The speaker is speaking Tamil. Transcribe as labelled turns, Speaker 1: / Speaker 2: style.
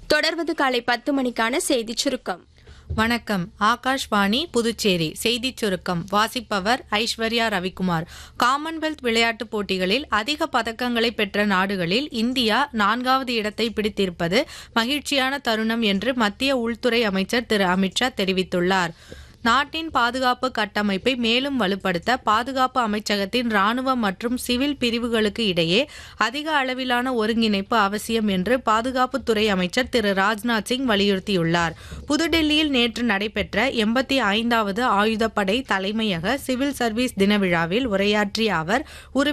Speaker 1: தொடர்வது காலை பத்து மணிக்கான செய்திச் சுருக்கம்
Speaker 2: வணக்கம் ஆகாஷ்வாணி புதுச்சேரி செய்திச் சுருக்கம் வாசிப்பவர் ஐஸ்வர்யா ரவிக்குமார் காமன்வெல்த் விளையாட்டுப் போட்டிகளில் அதிக பதக்கங்களை பெற்ற நாடுகளில் இந்தியா நான்காவது இடத்தை பிடித்திருப்பது மகிழ்ச்சியான தருணம் என்று மத்திய உள்துறை அமைச்சர் திரு அமித்ஷா தெரிவித்துள்ளார் நாட்டின் பாதுகாப்பு கட்டமைப்பை மேலும் வலுப்படுத்த பாதுகாப்பு அமைச்சகத்தின் ராணுவ மற்றும் சிவில் பிரிவுகளுக்கு இடையே அதிக அளவிலான ஒருங்கிணைப்பு அவசியம் என்று பாதுகாப்புத்துறை அமைச்சர் திரு ராஜ்நாத் சிங் வலியுறுத்தியுள்ளார் புதுடெல்லியில் நேற்று நடைபெற்ற எண்பத்தி ஐந்தாவது ஆயுதப்படை தலைமையக சிவில் சர்வீஸ் தின விழாவில் உரையாற்றிய அவர் ஒரு